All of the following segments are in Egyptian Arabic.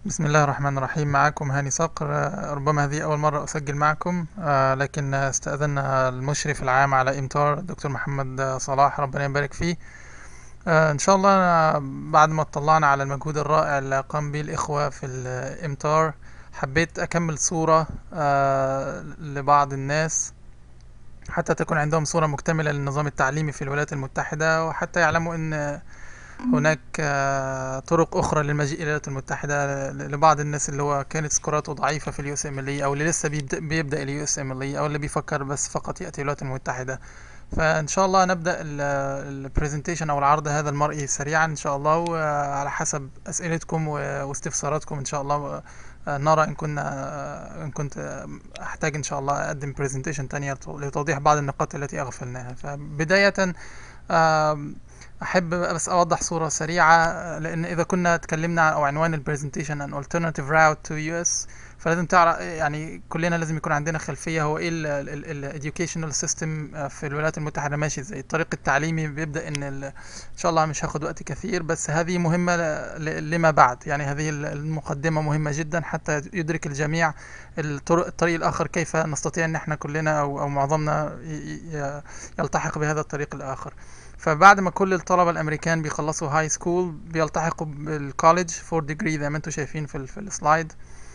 بسم الله الرحمن الرحيم معكم هاني صقر آه، ربما هذه أول مرة أسجل معكم آه، لكن استأذنا المشرف العام على إمتار الدكتور محمد صلاح ربنا يبارك فيه آه، إن شاء الله أنا بعد ما اطلعنا على المجهود الرائع اللي قام به الإخوة في الإمتار حبيت أكمل صورة آه، لبعض الناس حتى تكون عندهم صورة مكتملة للنظام التعليمي في الولايات المتحدة وحتى يعلموا أن هناك آه، طرق أخرى للمجيء إلى الولايات المتحدة ل- لبعض الناس اللي هو كانت سكوراته ضعيفة في اليو اس ام ال أو اللي لسه بيبدأ, بيبدأ اليو اس ام ال أو اللي بيفكر بس فقط يأتي الولايات المتحدة فإن شاء الله نبدأ البرزنتيشن أو العرض هذا المرئي سريعا إن شاء الله وعلى حسب أسئلتكم و- واستفساراتكم إن شاء الله آه، نرى إن كنا آه، إن كنت آه، أحتاج إن شاء الله أقدم برزنتيشن تانية لتوضيح بعض النقاط التي أغفلناها فبداية آم، احب بس اوضح صوره سريعه لان اذا كنا اتكلمنا عن او عنوان البرزنتيشن ان alternative route to US فلازم تعرف يعني كلنا لازم يكون عندنا خلفيه هو ايه الاديوكيشنال سيستم في الولايات المتحده ماشي ازاي الطريق التعليمي بيبدا ان ال- ان شاء الله مش هاخد وقت كثير بس هذه مهمه ل- ل- لما بعد يعني هذه ال- المقدمه مهمه جدا حتى يدرك الجميع الطرق الطريق الاخر كيف نستطيع ان احنا كلنا او او معظمنا ي- ي- يلتحق بهذا الطريق الاخر فبعد ما كل الطلبة الأمريكان بيخلصوا هاي سكول بيلتحقوا بالكوليدج فور ديجري زي ما انتم شايفين في, ال- في السلايد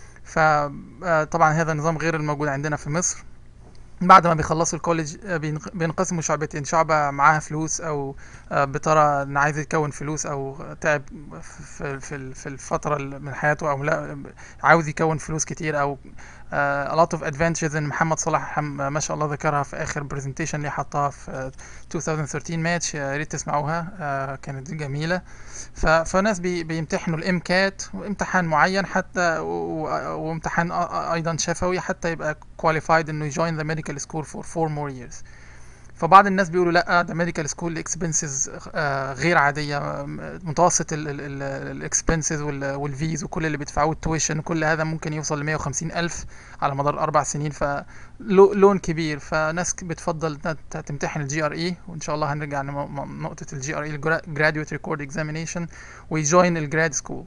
فطبعا هذا النظام غير الموجود عندنا في مصر بعد ما بيخلصوا الكوليدج آه، بينق- بينقسموا شعبتين شعبة معاها فلوس أو آه، بترى إن عايز يكون فلوس أو تعب في في في الفترة اللي من حياته أو لا عاوز يكون فلوس كتير أو آه، a lot of adventures إن محمد صلاح هم- ما شاء الله ذكرها في آخر برزنتيشن اللي حطها في آه، 2013 ماتش يا ريت تسمعوها آه، كانت جميلة ف- فناس بي- بيمتحنوا الام كات وامتحان معين حتى و- و- وامتحان أ- أ- ايضا شفوي حتى يبقى كواليفايد انه يجوين ذا ميديكال سكول فور فور مور years فبعض الناس بيقولوا لا ده ميديكال سكول اكسبنسز غير عاديه م- متوسط الاكسبنسز والفيز وكل اللي بيدفعوه التويشن كل هذا ممكن يوصل ل 150 الف على مدار اربع سنين فلون كبير فناس بتفضل إنها ت- تمتحن الجي ار اي وان شاء الله هنرجع لنقطه الجي ار اي الجراديويت ريكورد اكزامينيشن ويجوين الجراد سكول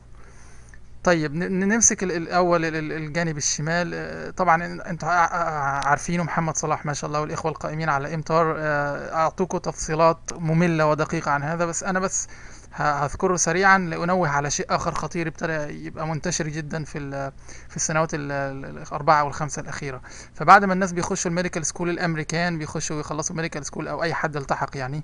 طيب ن- ن- نمسك ال- الاول ال- ال- الجانب الشمال آه، طبعا إن- انتوا ع- ع- عارفينه محمد صلاح ما شاء الله والاخوه القائمين على امتار آه، اعطوكم تفصيلات ممله ودقيقه عن هذا بس انا بس ه- هذكره سريعا لانوه على شيء اخر خطير ابتدى يبقى منتشر جدا في ال- في السنوات ال- ال- الاربعه والخمسه الاخيره فبعد ما الناس بيخشوا الميديكال سكول الامريكان بيخشوا يخلصوا ميديكال سكول او اي حد التحق يعني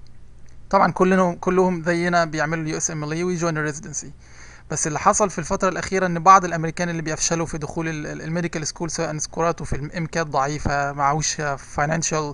طبعا كلهم كلهم زينا بيعملوا اليو اس ام ال ويجوين الريزيدنسي بس اللي حصل في الفترة الأخيرة إن بعض الأمريكان اللي بيفشلوا في دخول الميديكال سكول سواء سكوراته في الإمكانيات ضعيفة معهوش فاينانشال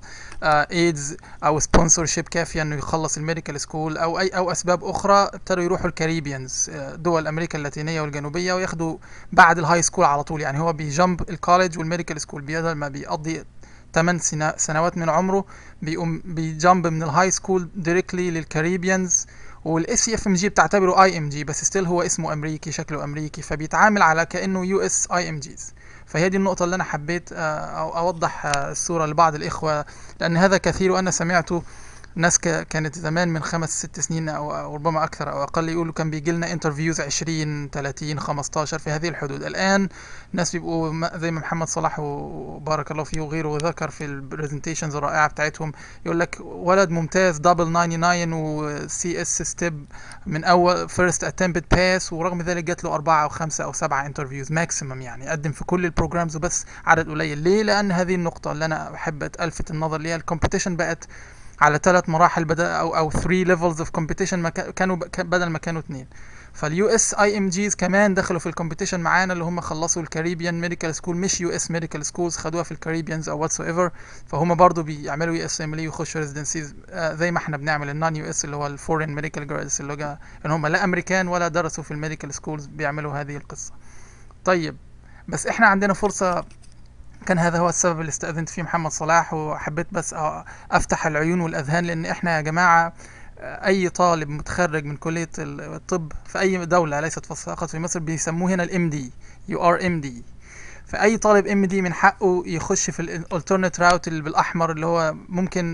ايدز أو سبونسورشيب كافية إنه يخلص الميديكال سكول أو أي أو أسباب أخرى ابتدوا يروحوا الكاريبيانز آه، دول أمريكا اللاتينية والجنوبية وياخدوا بعد الهاي سكول على طول يعني هو بيجمب الكوليدج والميديكال سكول بدل ما بيقضي 8 سنا- سنوات من عمره بيقوم بيجمب من الهاي سكول دايركتلي للكاريبيانز والاس اف ام جي بتعتبره اي ام جي بس ستيل هو اسمه امريكي شكله امريكي فبيتعامل على كانه يو اس اي ام جيز فهي دي النقطة اللي أنا حبيت آه، أو أوضح آه، الصورة لبعض الإخوة لأن هذا كثير وأنا سمعته ناس ك- كانت زمان من خمس ست سنين أو أو ربما أكثر أو أقل يقولوا كان بيجي لنا انترفيوز 20 30 15 في هذه الحدود الآن ناس بيبقوا م- زي ما محمد صلاح و- وبارك الله فيه وغيره ذكر في البرزنتيشنز الرائعة بتاعتهم يقول لك ولد ممتاز دبل 99 وسي اس ستيب من اول فيرست اتمبت باس ورغم ذلك جات له اربعه او خمسه او سبعه انترفيوز ماكسيمم يعني قدم في كل البروجرامز وبس عدد قليل ليه لان هذه النقطه اللي انا بحب الفت النظر ليها الكومبيتيشن بقت على ثلاث مراحل بدا او او 3 ليفلز اوف كومبيتيشن كانوا ب- كان- بدل ما كانوا اثنين فاليو اس اي ام جيز كمان دخلوا في الكومبيتيشن معانا اللي هم خلصوا الكاريبيان ميديكال سكول مش يو اس ميديكال سكولز خدوها في الكاريبيانز او واتس ايفر فهم برضو بيعملوا يو اس ام ويخشوا ريزيدنسيز زي ما احنا بنعمل النون يو اس اللي هو الفورين ميديكال جرادز اللي هو ان هم لا امريكان ولا درسوا في الميديكال سكولز بيعملوا هذه القصه طيب بس احنا عندنا فرصه كان هذا هو السبب اللي استأذنت فيه محمد صلاح وحبيت بس أ- افتح العيون والاذهان لان احنا يا جماعه اي طالب متخرج من كليه الطب في اي دوله ليست فقط في مصر بيسموه هنا الام دي يو ار ام دي فاي طالب ام دي من حقه يخش في الالترنت راوت اللي بالاحمر اللي هو ممكن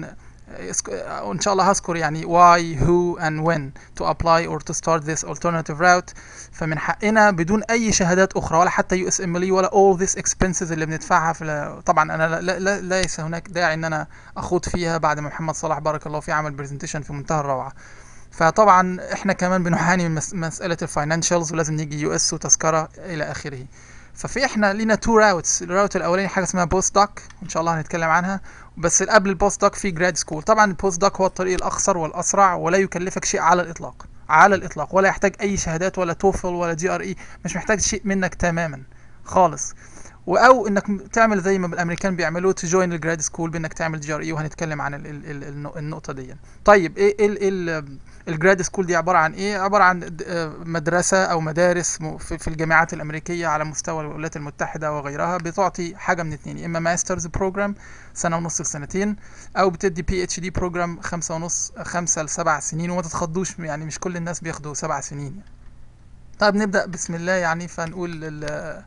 اسك- وان شاء الله هذكر يعني why who and when to apply or to start this alternative route فمن حقنا بدون اي شهادات اخرى ولا حتى يو اس ام ال ولا all this expenses اللي بندفعها في ال- طبعا انا لا, لا, لا ليس هناك داعي ان انا اخوض فيها بعد ما محمد صلاح بارك الله فيه عمل برزنتيشن في منتهى الروعه فطبعا احنا كمان بنعاني من مس- مساله الفاينانشالز ولازم نيجي يو اس وتذكره الى اخره ففي احنا لينا تو راوتس الراوت الاولاني حاجه اسمها بوست دوك وان شاء الله هنتكلم عنها بس قبل البوست دوك في جراد سكول طبعا البوست دوك هو الطريق الاقصر والاسرع ولا يكلفك شيء على الاطلاق على الاطلاق ولا يحتاج اي شهادات ولا توفل ولا جي ار اي مش محتاج شيء منك تماما خالص او انك م- تعمل زي ما الامريكان بيعملوا تجوين الجراد سكول بانك تعمل جي ار اي وهنتكلم عن ال ال ال النو- النقطه دي طيب ايه ال ال الجراد سكول دي عباره عن ايه عباره عن د- آه، مدرسه او مدارس م- في في الجامعات الامريكيه على مستوى الولايات المتحده وغيرها بتعطي حاجه من اتنين يا اما ماسترز بروجرام سنه ونص لسنتين او بتدي بي اتش دي بروجرام خمسة ونص خمسة لسبع سنين وما تتخضوش يعني مش كل الناس بياخدوا سبع سنين يعني. طيب نبدأ بسم الله يعني فنقول ال-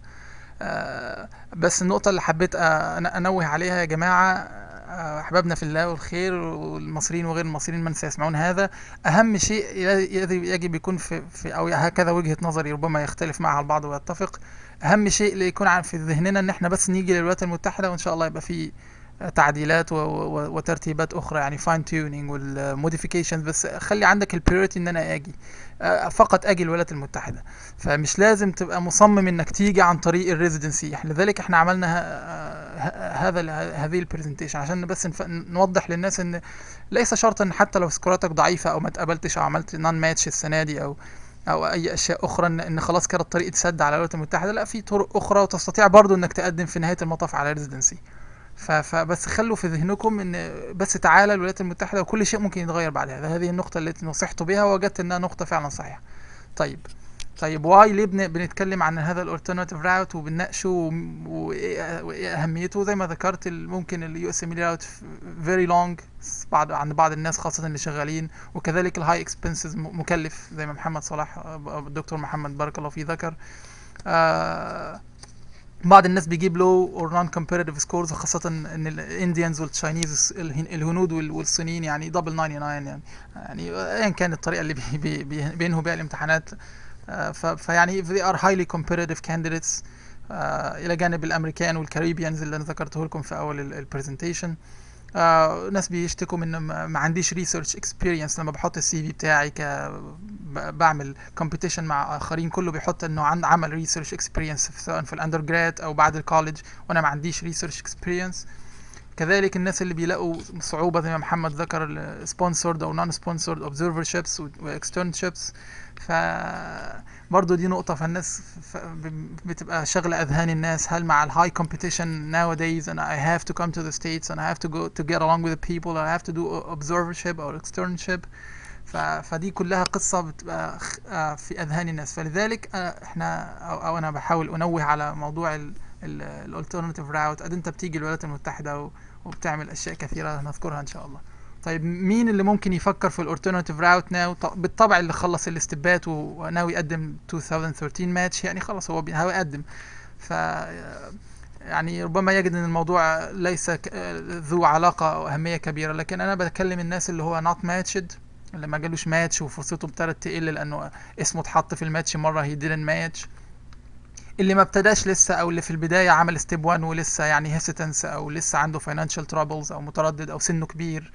آه، بس النقطة اللي حبيت آه، أنا أنوه عليها يا جماعة آه، أحبابنا في الله والخير والمصريين وغير المصريين من سيسمعون هذا أهم شيء يجب يجب يكون في, في أو هكذا وجهة نظري ربما يختلف معها البعض ويتفق أهم شيء اللي يكون عن- في ذهننا إن إحنا بس نيجي للولايات المتحدة وإن شاء الله يبقى في تعديلات و- و- وترتيبات اخرى يعني فاين تيونينج والموديفيكيشنز بس خلي عندك البريورتي ان انا اجي آه، فقط اجي الولايات المتحده فمش لازم تبقى مصمم انك تيجي عن طريق الريزيدنسي لذلك احنا عملنا ه- ه- هذا ال- هذه البرزنتيشن عشان بس نف- نوضح للناس ان ليس شرطا ان حتى لو سكوراتك ضعيفه او ما اتقبلتش او عملت نون ماتش السنه دي او او اي اشياء اخرى ان, إن خلاص كده الطريق اتسد على الولايات المتحده لا في طرق اخرى وتستطيع برضو انك تقدم في نهايه المطاف على ريزيدنسي ف- فبس خلوا في ذهنكم ان بس تعالى الولايات المتحده وكل شيء ممكن يتغير بعد هذا هذه النقطه التي نصحت بها ووجدت انها نقطه فعلا صحيحه طيب طيب واي ليه بن- بنتكلم عن هذا الالترناتيف راوت وبنناقشه وم- وايه وإيه اهميته زي ما ذكرت ال- ممكن اليو اس ام راوت فيري لونج بعض عند بعض الناس خاصه اللي شغالين وكذلك الهاي اكسبنسز مكلف زي ما محمد صلاح آه، الدكتور محمد بارك الله فيه ذكر آه بعض الناس بيجيب لو اور نون كومبيتيتيف سكورز خاصة ان الانديانز والتشاينيز الهن- الهنود وال- والصينيين يعني دبل 99 يعني يعني ايا كانت الطريقة اللي بي بي بي بينهوا بيها الامتحانات آه، ف- فيعني if they are highly competitive candidates آه، الى جانب الامريكان والكاريبيانز اللي انا ذكرته لكم في اول البرزنتيشن آه ناس بيشتكوا من ما ما عنديش ريسيرش اكسبيرينس لما بحط السي في بتاعي ك ب- بعمل كومبيتيشن مع اخرين كله بيحط انه عن عمل ريسيرش اكسبيرينس سواء في الاندر جراد او بعد الكوليدج وانا ما عنديش ريسيرش اكسبيرينس كذلك الناس اللي بيلاقوا صعوبة زي ما محمد ذكر سبونسورد او نون سبونسورد اوبزرفرشيبس واكسترنشيبس ف برضه دي نقطة فالناس ف- ب- بتبقى شغلة أذهان الناس هل مع الهاي competition nowadays and I have to come to the States and I have to go to get along with the people and I have to do observership or externship ف... فدي كلها قصة بتبقى خ- آه في أذهان الناس فلذلك آه، احنا أو, أو أنا بحاول أنوه على موضوع ال ال الالترناتيف راوت قد أنت بتيجي الولايات المتحدة و... وبتعمل أشياء كثيرة نذكرها إن شاء الله طيب مين اللي ممكن يفكر في الالترناتيف راوت ناو بالطبع اللي خلص الاستبات و- وناوي يقدم 2013 ماتش يعني خلاص هو بي- هو يقدم ف يعني ربما يجد ان الموضوع ليس ك- ذو علاقة او اهمية كبيرة لكن انا بتكلم الناس اللي هو not matched اللي ما جالوش ماتش وفرصته ابتدت تقل لانه اسمه اتحط في الماتش مرة he didn't match اللي ما ابتداش لسه او اللي في البداية عمل ستيب 1 ولسه يعني hesitance او لسه عنده financial troubles او متردد او سنه كبير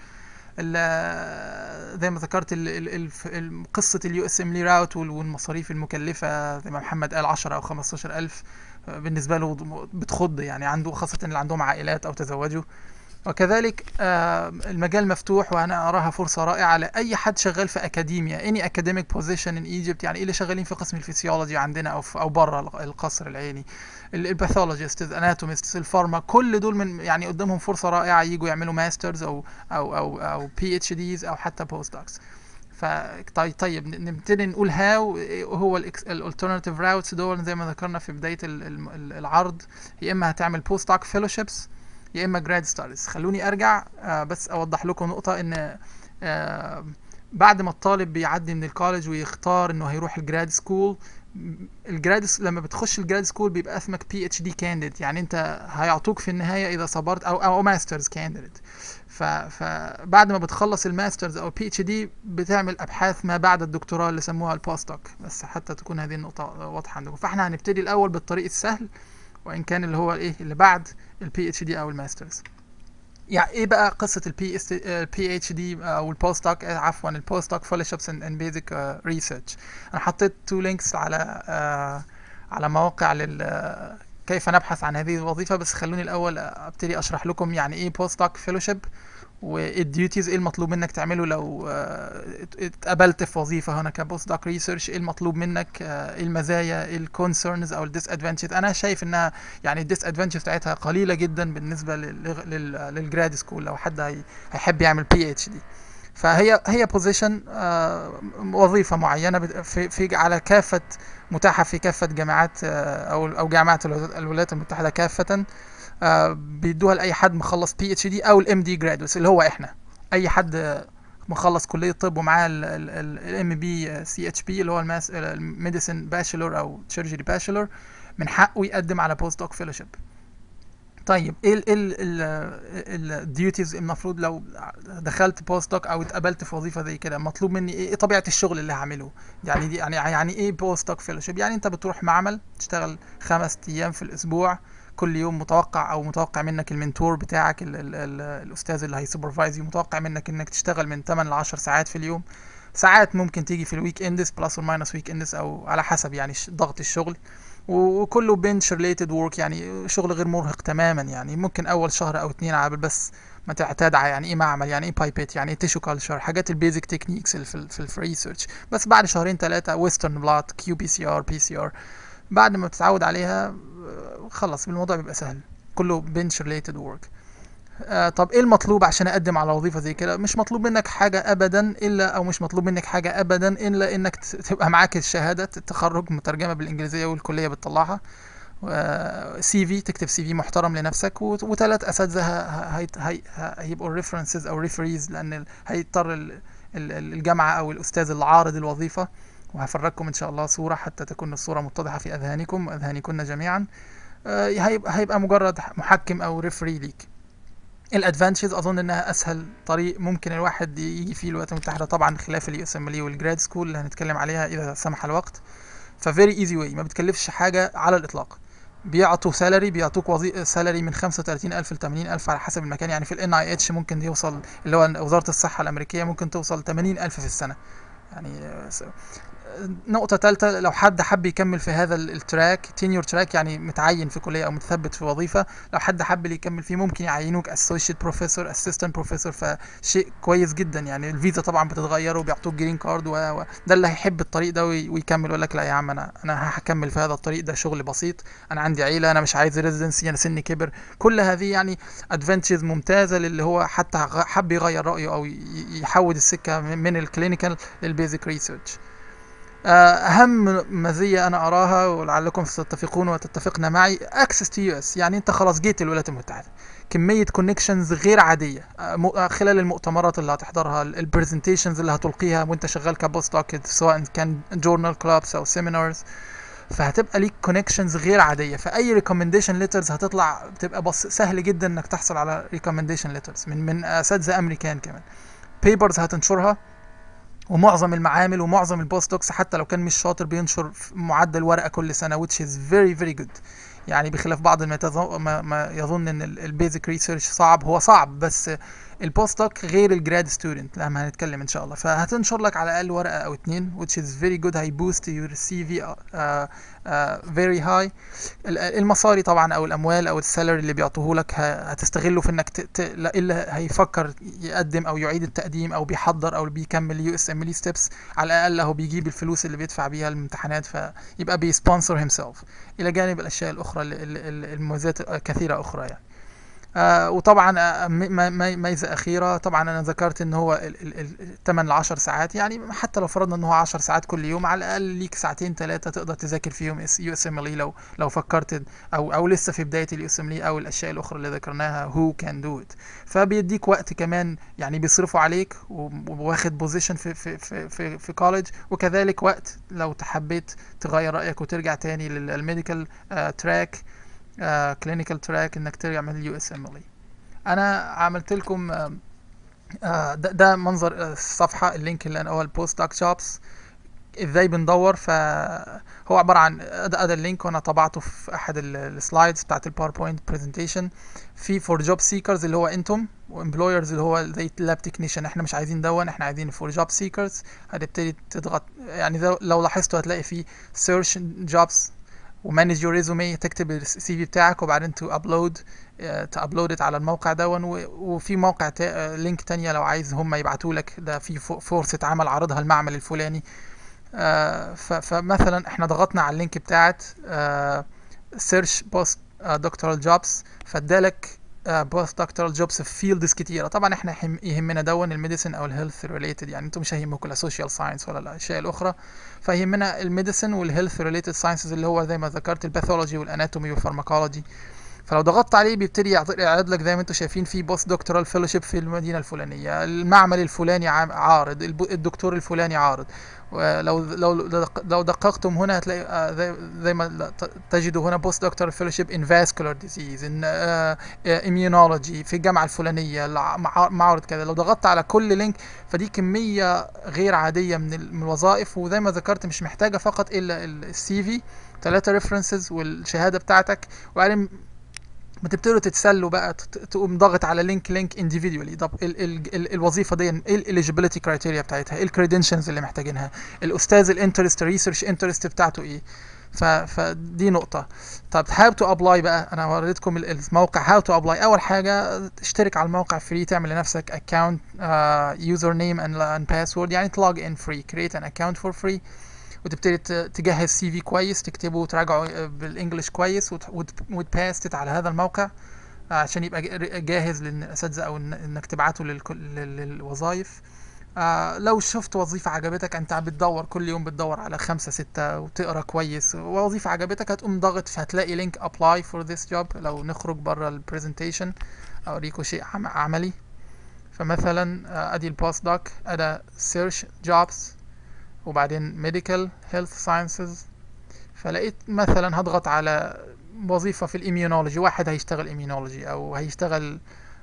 ال- زي ما ذكرت ال- ال- الف- ال- قصة اليو اس ام لي راوت والمصاريف المكلفة زي ما محمد قال 10 او 15 الف بالنسبة له بتخض يعني عنده خاصة اللي عندهم عائلات او تزوجوا وكذلك آه، المجال مفتوح وانا اراها فرصه رائعه لاي حد شغال في اكاديميا اني اكاديميك بوزيشن ان ايجيبت يعني اللي شغالين في قسم الفسيولوجي عندنا او في او بره القصر العيني الباثولوجيست الاناتوميست الفارما كل دول من يعني قدامهم فرصه رائعه يجوا يعملوا ماسترز او او او او بي اتش ديز او حتى بوست دوكس ف طيب طيب نبتدي نقول هاو هو الالترناتيف راوتس دول زي ما ذكرنا في بدايه ال- ال- العرض يا اما هتعمل بوست دوك فيلوشيبس يا اما جراد ستاديز خلوني ارجع آه، بس اوضح لكم نقطه ان آه، بعد ما الطالب بيعدي من الكوليج ويختار انه هيروح الجراد سكول الجراد لما بتخش الجراد سكول بيبقى اسمك بي اتش دي كانديد يعني انت هيعطوك في النهايه اذا صبرت او او ماسترز كانديد فبعد ما بتخلص الماسترز او البي اتش دي بتعمل ابحاث ما بعد الدكتوراه اللي سموها البوست دوك بس حتى تكون هذه النقطه واضحه عندكم فاحنا هنبتدي الاول بالطريق السهل وان كان اللي هو ايه اللي بعد البي اتش دي او الماسترز يعني ايه بقى قصه البي اس البي اتش دي او البوست دوك عفوا البوست دوك فيلوشيبس ان بيزك ريسيرش انا حطيت تو لينكس على uh, على مواقع لل كيف نبحث عن هذه الوظيفه بس خلوني الاول ابتدي اشرح لكم يعني ايه بوست دوك فيلوشيب وايه الديوتيز ايه المطلوب منك تعمله لو اتقبلت في وظيفه هنا كبوست دوك ريسيرش ايه المطلوب منك ايه المزايا ايه الكونسرنز او الديس ادفانتجز انا شايف انها يعني الديس ادفانتجز بتاعتها قليله جدا بالنسبه للجراد سكول لو حد هيحب يعمل بي اتش دي فهي هي بوزيشن وظيفه معينه في, في على كافه متاحه في كافه جامعات او او جامعات الولايات المتحده كافه آه بيدوها لاي حد مخلص بي اتش دي او الام دي جرادويتس اللي هو احنا اي حد مخلص كليه طب ومعاه الام بي سي اتش بي اللي هو الماس الميديسن باشلور او سيرجري باشلور من حقه يقدم على بوست دوك فيلوشيب طيب ايه ال ال الديوتيز المفروض لو دخلت بوست دوك او اتقبلت في وظيفه زي كده مطلوب مني ايه طبيعه الشغل اللي هعمله يعني دي يعني يعني ايه بوست دوك فيلوشيب يعني انت بتروح معمل تشتغل خمس ايام في الاسبوع كل يوم متوقع او متوقع منك المنتور بتاعك ال ال ال الاستاذ اللي هيسوبرفايز متوقع منك انك تشتغل من 8 ل 10 ساعات في اليوم ساعات ممكن تيجي في الويك اندس بلس اور ماينس ويك اندس او على حسب يعني ضغط الشغل وكله بنش ريليتد ورك يعني شغل غير مرهق تماما يعني ممكن اول شهر او اتنين عابل بس ما تعتاد على يعني ايه معمل يعني ايه بايبيت يعني ايه تيشو كلتشر حاجات البيزك تكنيكس اللي في في الريسيرش بس بعد شهرين ثلاثه ويسترن بلات كيو بي سي ار بي سي ار بعد ما بتتعود عليها خلص الموضوع بيبقى سهل كله بنش ريليتد ورك آه طب ايه المطلوب عشان اقدم على وظيفه زي كده مش مطلوب منك حاجه ابدا الا او مش مطلوب منك حاجه ابدا الا انك تبقى معاك الشهاده التخرج مترجمه بالانجليزيه والكليه بتطلعها سي في تكتب سي في محترم لنفسك وثلاث اساتذه هيبقوا ريفرنسز او ريفريز لان هيضطر الجامعه او الاستاذ اللي عارض الوظيفه وهفرجكم ان شاء الله صوره حتى تكون الصوره متضحه في اذهانكم واذهانكن جميعا هيبقى هيبقى مجرد محكم او ريفري ليك الادفانتجز اظن انها اسهل طريق ممكن الواحد يجي فيه الولايات المتحده طبعا خلاف اليو اس ام ال والجراد سكول اللي هنتكلم عليها اذا سمح الوقت ففيري ايزي واي ما بتكلفش حاجه على الاطلاق بيعطوا سالري بيعطوك وظيفه سالري من 35000 ل 80000 على حسب المكان يعني في الان اي اتش ممكن يوصل اللي هو وزاره الصحه الامريكيه ممكن توصل 80000 في السنه يعني نقطة ثالثة لو حد حب يكمل في هذا التراك تينيور تراك يعني متعين في كلية أو متثبت في وظيفة لو حد حب يكمل فيه ممكن يعينوك اسوشيت بروفيسور اسيستنت بروفيسور فشيء كويس جدا يعني الفيزا طبعا بتتغير وبيعطوك جرين كارد وده اللي هيحب الطريق ده ويكمل يقول لك لا يا عم أنا أنا هكمل في هذا الطريق ده شغل بسيط أنا عندي عيلة أنا مش عايز ريزيدنسي أنا سني كبر كل هذه يعني ادفانتجز ممتازة للي هو حتى حب يغير رأيه أو يحود السكة من الكلينيكال للبيزك ريسيرش اهم مزيه انا اراها ولعلكم تتفقون وتتفقن معي اكسس تو يو اس يعني انت خلاص جيت الولايات المتحده كميه كونكشنز غير عاديه خلال المؤتمرات اللي هتحضرها البرزنتيشنز اللي هتلقيها وانت شغال كبوست دوك سواء كان جورنال كلابس او سيمينارز فهتبقى ليك كونكشنز غير عاديه فاي ريكومنديشن ليترز هتطلع بتبقى بس سهل جدا انك تحصل على ريكومنديشن ليترز من من اساتذه امريكان كمان بيبرز هتنشرها ومعظم المعامل ومعظم البوست دوكس حتى لو كان مش شاطر بينشر معدل ورقه كل سنه which is very very good يعني بخلاف بعض ما, ما, ما يظن ان البيزك ريسيرش صعب هو صعب بس البوست دوك غير الجراد ستودنت لما هنتكلم ان شاء الله فهتنشر لك على الاقل ورقه او اتنين which is very good هي بوست يور سي في very high المصاري طبعا او الاموال او السالري اللي بيعطوه لك هتستغله في انك ت... ت... الا هيفكر يقدم او يعيد التقديم او بيحضر او بيكمل يو اس ام ال ستيبس على الاقل هو بيجيب الفلوس اللي بيدفع بيها الامتحانات فيبقى بيسبونسر هيم سيلف الى جانب الاشياء الاخرى المميزات كثيره اخرى يعني آه وطبعا آه، م- م- م- ميزه اخيره طبعا انا ذكرت ان هو ال- ال- ال- 8 ل 10 ساعات يعني حتى لو فرضنا ان هو 10 ساعات كل يوم على الاقل ليك ساعتين ثلاثه تقدر تذاكر فيهم يو اس ام لو لو فكرت او او لسه في بدايه اليو اس ام او الاشياء الاخرى اللي ذكرناها هو كان دو ات فبيديك وقت كمان يعني بيصرفوا عليك وواخد بوزيشن في في في في, في كولج وكذلك وقت لو تحبيت تغير رايك وترجع تاني للميديكال تراك كلينيكال تراك انك تعمل يو اس ام انا عملت لكم آه، آه، ده, ده منظر الصفحه اللينك اللي انا هو البوست دوك جوبز ازاي بندور فهو عباره عن ده, ده اللينك وانا طبعته في احد ال- السلايدز بتاعت الباوربوينت برزنتيشن في فور جوب سيكرز اللي هو انتم وامبلويرز اللي هو زي لاب تكنيشن احنا مش عايزين دون احنا عايزين فور جوب سيكرز هتبتدي تضغط يعني زي- لو لاحظتوا هتلاقي في سيرش جوبز ومانج يور ريزومي تكتب السي في بتاعك وبعدين تو ابلود تابلود على الموقع دون و- وفي موقع تا... آه، لينك تانية لو عايز هم يبعتوا لك ده في ف- فرصة عمل عرضها المعمل الفلاني آه، ف- فمثلا احنا ضغطنا على اللينك بتاعت سيرش بوست دكتورال جوبز فادالك بوست دكتورال جوبز في فيلدز كتيره طبعا احنا يهم- يهمنا دون الميديسن او الهيلث ريليتد يعني انتم مش هيهمكم لا سوشيال ساينس ولا الاشياء الاخرى فيهمنا الميديسن والهيلث ريليتد ساينسز اللي هو زي ما ذكرت الباثولوجي والاناتومي والفارماكولوجي فلو ضغطت عليه بيبتدي يعط- يعرض لك زي ما انتم شايفين في بوست دكتورال فيلوشيب في المدينه الفلانيه المعمل الفلاني عام- عارض الب- الدكتور الفلاني عارض ولو لو لو دققتم هنا هتلاقي آه، زي, زي ما ل- ت- تجدوا هنا بوست دكتور فيلوشيب ان فاسكولار ديزيز ان اميونولوجي في الجامعه الفلانيه الع- مع- معرض كذا لو ضغطت على كل لينك فدي كميه غير عاديه من ال- من الوظائف وزي ما ذكرت مش محتاجه فقط الا السي في ثلاثه ريفرنسز والشهاده بتاعتك وبعدين بتبتدوا تتسلوا بقى ت- تقوم ضاغط على لينك لينك individually طب ال ال ال الوظيفه دي ايه الاليجيبيليتي كرايتيريا بتاعتها ايه الكريدنشنز اللي محتاجينها الاستاذ الانترست ريسيرش انترست بتاعته ايه ف فدي نقطة طب هاو تو ابلاي بقى انا وريتكم ال- الموقع هاو تو ابلاي اول حاجة اشترك على الموقع فري تعمل لنفسك اكونت يوزر نيم اند باسورد يعني تلوج ان فري كريت ان اكونت فور فري وتبتدي ت- تجهز سي في كويس تكتبه وتراجعه آه، بالانجلش كويس وت- وت- وتباست على هذا الموقع عشان يبقى جا- جاهز للاساتذه او إن- انك تبعته للكل- لل- للوظائف آه لو شفت وظيفة عجبتك انت بتدور كل يوم بتدور على خمسة ستة وتقرا كويس ووظيفة عجبتك هتقوم ضاغط هتلاقي لينك apply for this job لو نخرج بره البرزنتيشن اوريكم شيء عم- عملي فمثلا آه، ادي البوست دوك ادي سيرش جوبز وبعدين ميديكال هيلث ساينسز فلقيت مثلا هضغط على وظيفة في الاميونولوجي واحد هيشتغل اميونولوجي او هيشتغل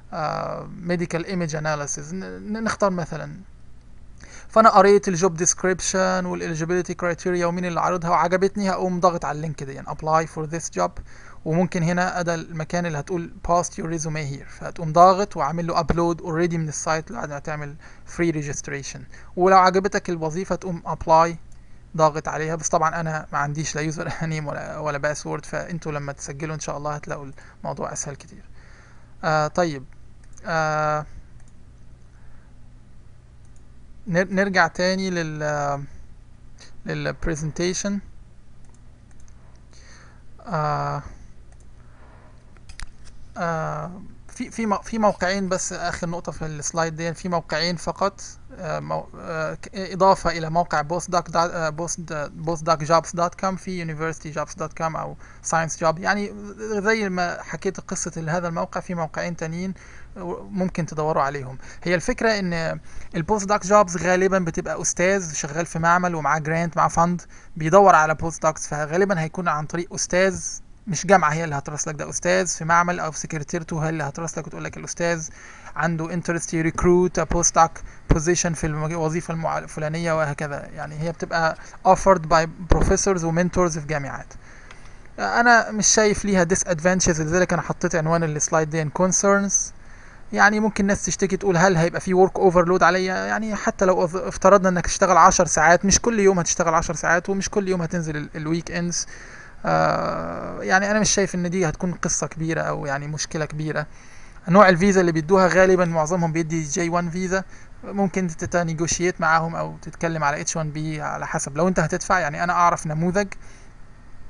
ميديكال ايمج اناليسيز نختار مثلا فانا قريت الجوب ديسكريبشن والاليجيبيليتي كرايتيريا ومين اللي عارضها وعجبتني هقوم ضاغط على اللينك دي يعني ابلاي فور ذيس جوب وممكن هنا ادى المكان اللي هتقول باست يور ريزومي هير فهتقوم ضاغط وعامل له ابلود اوريدي من السايت بعد ما تعمل فري ريجستريشن ولو عجبتك الوظيفه تقوم ابلاي ضاغط عليها بس طبعا انا ما عنديش لا يوزر نيم ولا ولا باسورد فانتوا لما تسجلوا ان شاء الله هتلاقوا الموضوع اسهل كتير آه طيب آه نر- نرجع تاني لل للبرزنتيشن آه آه في في مو- في موقعين بس اخر نقطه في السلايد دي في موقعين فقط آه مو آه ك- اضافه الى موقع بوست دوك بوست بوست دوك جوبز دوت كوم في يونيفرستي جوبز دوت كوم او ساينس جوب يعني زي ما حكيت قصه هذا الموقع في موقعين تانيين ممكن تدوروا عليهم هي الفكره ان البوست دوك جوبز غالبا بتبقى استاذ شغال في معمل ومعاه جرانت معاه فند بيدور على بوست دوكس فغالبا هيكون عن طريق استاذ مش جامعه هي اللي هترسلك ده استاذ في معمل او في سكرتيرته هي اللي هترسلك وتقول لك الاستاذ عنده انترست ريكروت بوست دوك بوزيشن في المج- الوظيفه المع- الفلانيه وهكذا يعني هي بتبقى offered by professors ومنتورز في جامعات انا مش شايف ليها ديس ادفانتجز لذلك انا حطيت عنوان السلايد دي كونسيرنز يعني ممكن ناس تشتكي تقول هل هيبقى في ورك اوفرلود عليا يعني حتى لو أف- افترضنا انك تشتغل 10 ساعات مش كل يوم هتشتغل 10 ساعات ومش كل يوم هتنزل الويك اندز آه يعني انا مش شايف ان دي هتكون قصة كبيرة او يعني مشكلة كبيرة نوع الفيزا اللي بيدوها غالبا معظمهم بيدي جي 1 فيزا ممكن تتنيجوشيت معاهم او تتكلم على اتش 1 بي على حسب لو انت هتدفع يعني انا اعرف نموذج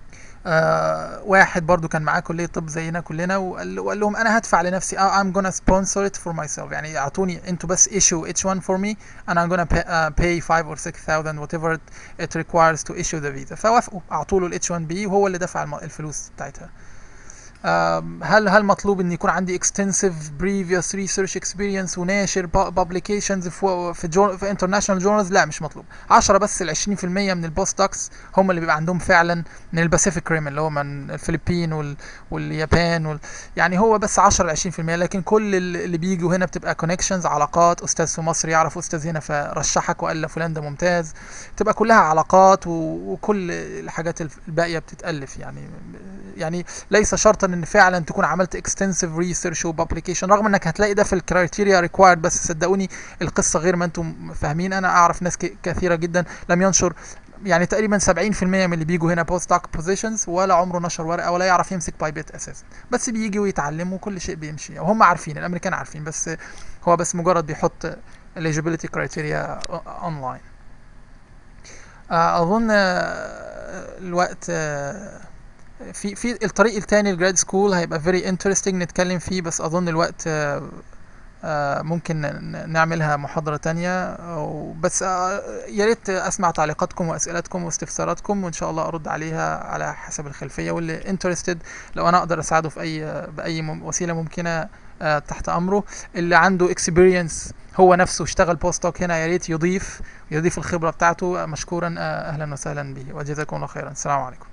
آه واحد برضو كان معاه كلية طب زينا كلنا وقال, وقال لهم انا هدفع لنفسي uh, I'm gonna sponsor it for myself يعني اعطوني انتوا بس issue each one for me and I'm gonna pay, uh, pay 5 or 6000 whatever it, it requires to issue the visa فوافقوا اعطوا له ال H1B وهو اللي دفع الم- الفلوس بتاعتها آم، هل هل مطلوب ان يكون عندي extensive previous research experience وناشر pu- publications في في, جو في international journals لا مش مطلوب 10 بس ال 20% من البوست دوكس هم اللي بيبقى عندهم فعلا من الباسيفيك ريم اللي هو من الفلبين وال واليابان وال يعني هو بس 10 ل 20% لكن كل ال- اللي بيجوا هنا بتبقى كونكشنز علاقات استاذ في مصر يعرف استاذ هنا فرشحك وقال له فلان ده ممتاز تبقى كلها علاقات و- وكل الحاجات الف- الباقيه بتتالف يعني يعني ليس شرطا ان فعلا تكون عملت اكستنسيف ريسيرش وبابليكيشن رغم انك هتلاقي ده في الكرايتيريا ريكوايرد بس صدقوني القصه غير ما انتم فاهمين انا اعرف ناس ك- كثيره جدا لم ينشر يعني تقريبا 70% من اللي بيجوا هنا بوست دوك بوزيشنز ولا عمره نشر ورقه ولا يعرف يمسك بايبت اساسا بس بيجي ويتعلم وكل شيء بيمشي وهم عارفين الامريكان عارفين بس هو بس مجرد بيحط eligibility criteria اونلاين اظن آه، الوقت آه، في في الطريق التاني الجراد سكول هيبقى فيري انترستنج نتكلم فيه بس اظن الوقت آه، آه، ممكن ن- نعملها محاضرة تانية أو- بس آه، يا ريت اسمع تعليقاتكم واسئلتكم واستفساراتكم وان شاء الله ارد عليها على حسب الخلفية واللي انترستد لو انا اقدر اساعده في اي باي مم- وسيلة ممكنة آه، تحت امره اللي عنده اكسبيرينس هو نفسه اشتغل بوست دوك هنا يا ريت يضيف يضيف الخبرة بتاعته آه، مشكورا آه، اهلا وسهلا به وجزاكم الله خيرا السلام عليكم